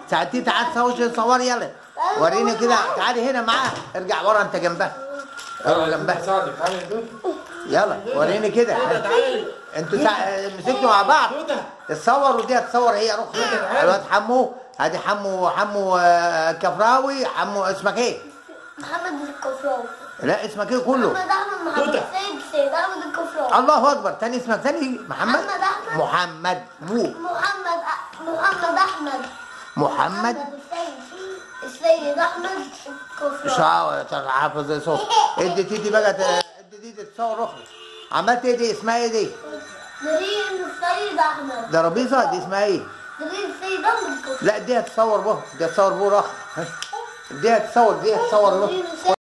ساعدتي تعالي تصوري صوري يلا وريني كده تعالي هنا معاها ارجع ورا انت جنبها ورا جنبها ساعدك تعالى يا دود يلا وريني كده تعالى انتوا سا... مسكتوا مع بعض توتة. اتصوروا دي هتصور هي روح الواد حمو هادي حمو حمو آه، كفراوي حمو اسمك ايه؟ محمد الكفراوي لا اسمك ايه كله؟ محمد احمد محمد توتة. سيد سيد احمد الكفراوي الله اكبر تاني اسمك تاني محمد محمد أحمد. محمد مو محمد أ- محمد احمد محمد السيد السيد احمد الكفراوي شاو حافظ صوت ادي تيتي بقى ت- ادي تيتي تصور اخرى عملت ايه دي اسمها ايه دي؟ نرين السيد احمد درابيزه دي اسمها ايه؟ نرين السيد احمد الكفراوي لا دي هتصور بها دي هتصور بها اخر دي هتصور دي هتصور له نرين السيد